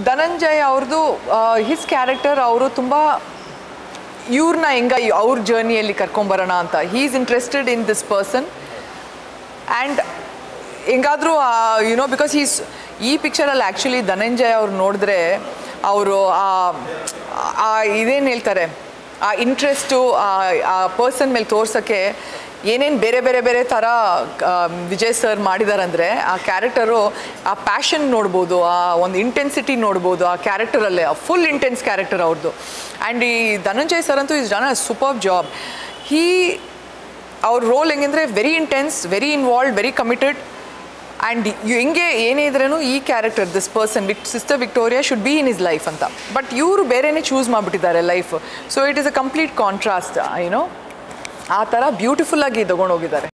ಧನಂಜಯ್ ಅವ್ರದ್ದು his character ಅವರು ತುಂಬ ಇವ್ರನ್ನ ಹೆಂಗ ಅವ್ರ ಜರ್ನಿಯಲ್ಲಿ ಕರ್ಕೊಂಬರೋಣ ಅಂತ he is interested in this person and ಹೆಂಗಾದರೂ ಯುನೋ ಬಿಕಾಸ್ ಈಸ್ ಈ ಪಿಕ್ಚರಲ್ಲಿ ಆ್ಯಕ್ಚುಲಿ ಧನಂಜಯ್ ಅವ್ರು ನೋಡಿದ್ರೆ ಅವರು ಆ ಇದೇನು ಹೇಳ್ತಾರೆ ಆ ಇಂಟ್ರೆಸ್ಟು ಆ ಪರ್ಸನ್ ಮೇಲೆ ತೋರ್ಸೋಕ್ಕೆ ಏನೇನು ಬೇರೆ ಬೇರೆ ಬೇರೆ ಥರ ಆ, ವಿಜಯ್ ಸರ್ ಮಾಡಿದಾರಂದರೆ ಆ ಕ್ಯಾರೆಕ್ಟರು ಆ ಪ್ಯಾಷನ್ ನೋಡ್ಬೋದು ಆ ಒಂದು ಇಂಟೆನ್ಸಿಟಿ ನೋಡ್ಬೋದು ಆ ಕ್ಯಾರೆಕ್ಟರಲ್ಲೇ ಆ ಫುಲ್ ಇಂಟೆನ್ಸ್ ಕ್ಯಾರೆಕ್ಟರ್ ಅವ್ರದ್ದು ಆ್ಯಂಡ್ ಈ ಧನಂಜಯ್ ಸರ್ ಅಂತೂ is done a super job he ಅವ್ರ ರೋಲ್ ಹೆಂಗಂದ್ರೆ very intense very involve very committed and ಹೆಂಗೆ ಏನೇ ಇದ್ರೂ ಈ character this person Vic sister Victoria should be in his life ಅಂತ ಬಟ್ ಇವರು ಬೇರೆನೇ ಚೂಸ್ ಮಾಡಿಬಿಟ್ಟಿದ್ದಾರೆ life so it is a complete contrast you know ಆ ಥರ ಬ್ಯೂಟಿಫುಲ್ಲಾಗಿ ತೊಗೊಂಡೋಗಿದ್ದಾರೆ